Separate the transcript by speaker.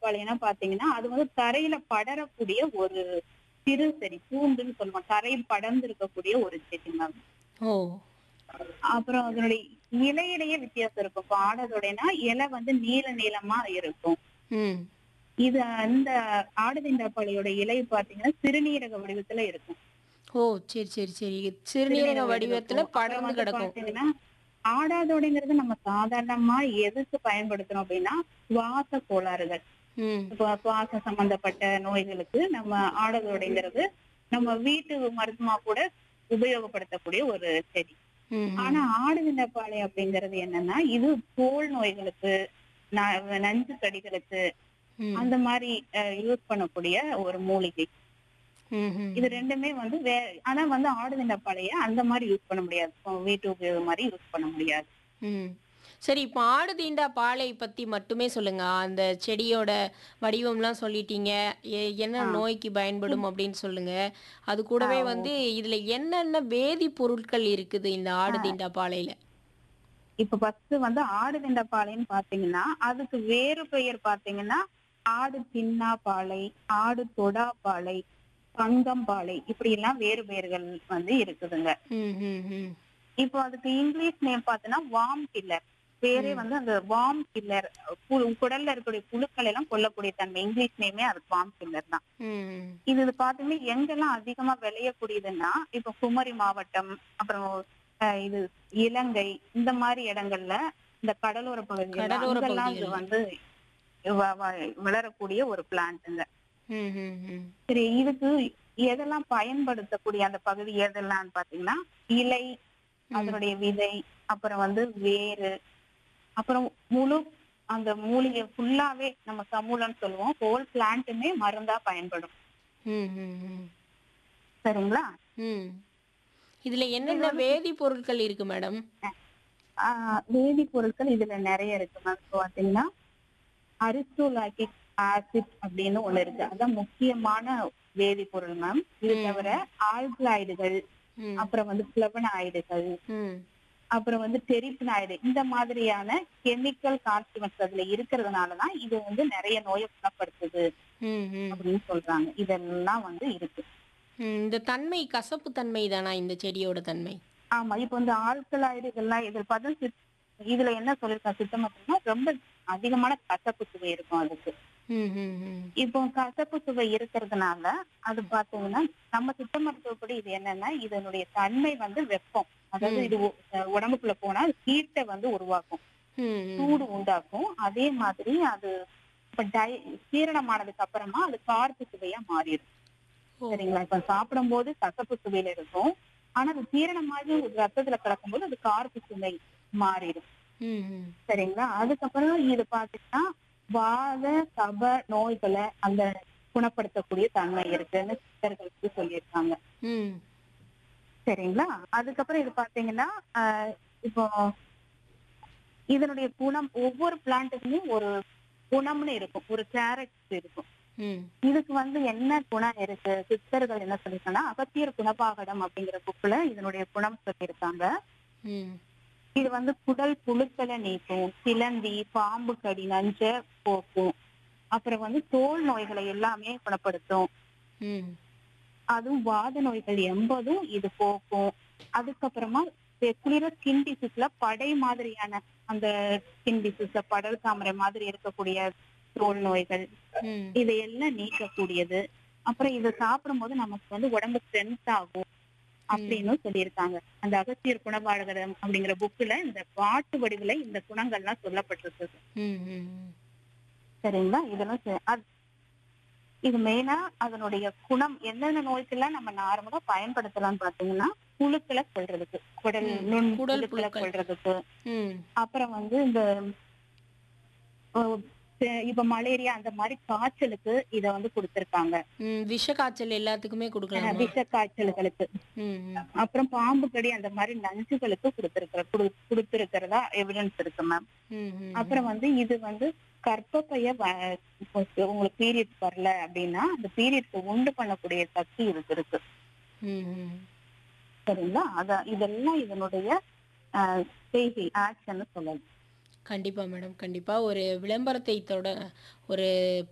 Speaker 1: பாளையம்னா பாத்தீங்கன்னா அது வந்து தரையில படரக்கூடிய ஒரு சிறு செடி பூண்டுன்னு சொல்லுவோம் தரை படர்ந்து இருக்கக்கூடிய ஒரு செடி மேம்
Speaker 2: ஓ
Speaker 1: அப்புறம் அதனுடைய இலையிலேயே வித்தியாசம் இருக்கும் இப்போ ஆடதோடனா இலை வந்து நீல நீளமா இருக்கும்
Speaker 2: ம்
Speaker 1: இது அந்த ஆடுதிண்டாப்பாளையோட இலை பாத்தீங்கன்னா சிறுநீரக வடிவத்துல இருக்கும்
Speaker 2: ஓ சரி சரி சரி சிறுநீரக வடிவத்துல
Speaker 1: இருக்கும். அப்புறம்
Speaker 2: படர்ந்து
Speaker 1: வந்து
Speaker 2: கிடக்கும்
Speaker 1: பாத்தீங்கன்னா ஆடாதோடைங்கிறது நம்ம சாதாரணமா எதுக்கு பயன்படுத்துறோம் அப்படின்னா சுவாச கோளாறுகள்
Speaker 2: ம்
Speaker 1: இப்போ சுவாசம் சம்பந்தப்பட்ட நோய்களுக்கு நம்ம ஆடதோடைங்கிறது நம்ம வீட்டு மருத்துவமா கூட உபயோகப்படுத்தக்கூடிய ஒரு செடி
Speaker 2: ம்
Speaker 1: ஆனா ஆடுதிண்டப்பாளை அப்படிங்கிறது என்னன்னா இது தோல் நோய்களுக்கு ந- நஞ்சு கடிகளுக்கு
Speaker 2: ம்
Speaker 1: அந்த மாதிரி யூஸ் பண்ணக்கூடிய ஒரு மூலிகை
Speaker 2: ம் ம்
Speaker 1: இது ரெண்டுமே வந்து வே ஆனா வந்து ஆடுதிண்டப்பாளைய அந்த மாதிரி யூஸ் பண்ண முடியாது இப்போ வீட்டு உபயோகம் மாதிரி யூஸ் பண்ண முடியாது
Speaker 2: ம் சரி இப்போ ஆடு தீண்டா பாலை பத்தி மட்டுமே சொல்லுங்க அந்த செடியோட வடிவம்லாம் சொல்லிட்டீங்க எ- என்ன
Speaker 1: ஆ.
Speaker 2: நோய்க்கு பயன்படும் அப்படின்னு சொல்லுங்க அது கூடவே
Speaker 1: ஆ,
Speaker 2: வந்து இதுல என்னென்ன வேதி பொருட்கள் இருக்குது இந்த ஆடு தீண்டா பாலையில
Speaker 1: இப்ப ஃபர்ஸ்ட் வந்து ஆடுதிண்டப்பாளைன்னு பாத்தீங்கன்னா அதுக்கு வேறு பெயர் பாத்தீங்கன்னா ஆடு தின்னா பாலை ஆடு தொடா பாலை பங்கம் பாலை இப்படி எல்லாம் வேறு பெயர்கள் வந்து இருக்குதுங்க
Speaker 2: ம் ம் ம்
Speaker 1: இப்போ அதுக்கு இங்கிலீஷ் நேம் பார்த்தோன்னா வார்ம் கில்லர் பேரே
Speaker 2: ம்.
Speaker 1: வந்து அந்த வார்ம் கில்லர் குடல்ல இருக்கக்கூடிய புழுக்கள் எல்லாம் கொல்லக்கூடிய தன்மை இங்கிலீஷ் நேமே அதுக்கு வார்ம் கில்லர் தான்
Speaker 2: ம்
Speaker 1: இது இது பாத்தீங்கன்னா எங்கெல்லாம் அதிகமா விளையக்கூடியதுன்னா இப்ப குமரி மாவட்டம் அப்புறம் அஹ், இது இலங்கை இந்த மாதிரி இடங்கள்ல இந்த கடலோர பகுதிகள்
Speaker 2: கடலோர
Speaker 1: அங்கெல்லாம் இது
Speaker 2: பகுதிகள்ல.
Speaker 1: வந்து வ- வ- வளரக்கூடிய ஒரு பிளான்ட்டுங்க
Speaker 2: ம் ம் ம்
Speaker 1: சரி இதுக்கு எதெல்லாம் பயன்படுத்தக்கூடிய அந்த பகுதி எதெல்லாம் பாத்தீங்கன்னா இலை அதனுடைய விதை அப்புறம் வந்து வேறு அப்புறம் முழு அந்த மூலிகை ஃபுல்லாவே நம்ம சமூலம்னு சொல்லுவோம் ஹோல் பிளான்ட்டுமே மருந்தா பயன்படும்
Speaker 2: ம் ம் ம்
Speaker 1: சரிங்களா
Speaker 2: ம் இதுல என்னென்ன வேதி பொருட்கள் இருக்கு மேடம்
Speaker 1: ஆஹ் வேதிப்பொருட்கள் இதுல நிறைய இருக்கு மேம் இப்போ பாத்தீங்கன்னா அரிஸ்டோலாக்கிக் ஆசிட் அப்படின்னு ஒண்ணு இருக்கு அதான் முக்கியமான வேதிப்பொருள் மேம் இது
Speaker 2: ம்.
Speaker 1: தவிர ஆல்கலாய்டுகள்
Speaker 2: ம்
Speaker 1: அப்புறம் வந்து பிளவனாய்டுகள்
Speaker 2: ம்
Speaker 1: அப்புறம் வந்து டெரிப்னாய்டு இந்த மாதிரியான கெமிக்கல் கான்ஸ்டிமெண்ட்ஸ் அதுல இருக்கிறதுனாலதான் இது வந்து நிறைய நோயை குணப்படுத்துது
Speaker 2: ம் ம்
Speaker 1: அப்படின்னு சொல்றாங்க இதெல்லாம் வந்து இருக்கு
Speaker 2: ம், இந்த தன்மை கசப்பு தன்மை தானா இந்த செடியோட தன்மை
Speaker 1: ஆமா இப்போ இந்த ஆல்கலாய்டுகள்லாம் இதில் பார்த்தா சித்- இதுல என்ன சொல்லிருக்காங்க சித்த மருத்துவம்னா ரொம்ப அதிகமான கசப்பு சுவை இருக்கும் அதுக்கு
Speaker 2: ம் ம் ம்
Speaker 1: இப்போ கசப்பு சுவை இருக்கிறதுனால அது பாத்தீங்கன்னா நம்ம சித்த மருத்துவப்படி இது என்னன்னா இதனுடைய தன்மை வந்து வெப்பம் அதாவது
Speaker 2: ம்.
Speaker 1: இது உ- அஹ் உடம்புக்குள்ள போனா ஹீட்டை வந்து உருவாக்கும்
Speaker 2: ம் ம்
Speaker 1: சூடு உண்டாக்கும் அதே மாதிரி அது இப்ப டை ஜீரணமானதுக்கு அப்புறமா அது கார்ப்பு சுவையா மாறிடும்
Speaker 2: ஓ.
Speaker 1: சரிங்களா இப்ப சாப்பிடும் போது கசப்பு சுவையில இருக்கும் ஆனா அது ஜீரணமாகி ஒரு ரத்தத்துல கலக்கும்போது அது கார்ப்பு சுவை மாறிடும்
Speaker 2: ம் ம்
Speaker 1: சரிங்களா அதுக்கப்புறம் இது பாத்தீங்கன்னா வாத கப நோய்களை அந்த குணப்படுத்தக்கூடிய தன்மை இருக்குன்னு சித்தர்களுக்கு சொல்லியிருக்காங்க
Speaker 2: ம்
Speaker 1: சரிங்களா அதுக்கப்புறம் இது பாத்தீங்கன்னா ஆஹ் இப்போ இதனுடைய குணம் ஒவ்வொரு பிளான்ட்டுக்குமே ஒரு குணம்னு இருக்கும் ஒரு கேரக்டர் இருக்கும்
Speaker 2: ம்
Speaker 1: இதுக்கு வந்து என்ன குணம் இருக்கு சித்தர்கள் என்ன சொல்லியிருக்காங்கன்னா அகத்தியர் குணபாகடம் அப்படிங்கிற புக்குல இதனுடைய குணம் சொல்லியிருக்காங்க
Speaker 2: ம்
Speaker 1: இது வந்து குடல் புழுக்களை நீக்கும் சிலந்தி பாம்பு கடி நஞ்ச போக்கும் அப்புறம் வந்து தோல் நோய்களை எல்லாமே குணப்படுத்தும்
Speaker 2: ம்
Speaker 1: அதுவும் வாத நோய்கள் எண்பதும் இது போக்கும் அதுக்கப்புறமா குளிர ஸ்கின் டிசீஸ்ல படை மாதிரியான அந்த ஸ்கின் டிசீஸ்ல படல் தாமரை மாதிரி இருக்கக்கூடிய தோல் நோய்கள்
Speaker 2: ம்
Speaker 1: இதையெல்லாம் நீக்கக்கூடியது அப்புறம் இதை சாப்பிடும் போது நமக்கு வந்து உடம்பு ஸ்ட்ரென்த் ஆகும் அப்படின்னு சொல்லியிருக்காங்க அந்த அகத்தியர் குணபாடகரம் அப்படிங்கிற புக்ல இந்த பாட்டு வடிவுல இந்த குணங்கள்லாம் சொல்லப்பட்டிருக்கு
Speaker 2: ம் ம் ம்
Speaker 1: சரிங்களா இதெல்லாம் செ- அது- இது மெயினா அதனுடைய குணம் எந்தெந்த நோய்க்கெல்லாம் நம்ம நார்மலா பயன்படுத்தலாம்னு பாத்தீங்கன்னா புழுக்களை கொள்றதுக்கு குடல்
Speaker 2: ம்,
Speaker 1: நுண்
Speaker 2: குடல்
Speaker 1: புழுக்களை
Speaker 2: புழுக்கள்.
Speaker 1: கொள்றதுக்கு
Speaker 2: ம்
Speaker 1: அப்புறம் வந்து இந்த அஹ், செ- இப்ப மலேரியா அந்த மாதிரி காய்ச்சலுக்கு இத வந்து கொடுத்திருக்காங்க
Speaker 2: ம் விஷ காய்ச்சல் எல்லாத்துக்குமே கொடுக்கலாமா
Speaker 1: விஷ காய்ச்சல்களுக்கு
Speaker 2: ம் ம்
Speaker 1: அப்புறம் பாம்பு கடி அந்த மாதிரி நஞ்சுகளுக்கு கொடுத்திருக்கிற குடு- கொடுத்திருக்கிறதா எவிடன்ஸ் இருக்கு மேம்
Speaker 2: ம் ம்
Speaker 1: அப்புறம் வந்து இது வந்து கர்ப்பப்பைய வ- இப்போ உங்களுக்கு பீரியட் வரல அப்படின்னா அந்த பீரியட்க்கு உண்டு பண்ணக்கூடிய சக்தி இதுக்கு இருக்கு
Speaker 2: ம் ம்
Speaker 1: சரிங்களா அதான் இதெல்லாம் இதனுடைய அஹ், செய்கை ஆக்ஷன் சொல்லலாம்
Speaker 2: கண்டிப்பா மேடம் கண்டிப்பா ஒரு விளம்பரத்தை தொட ஒரு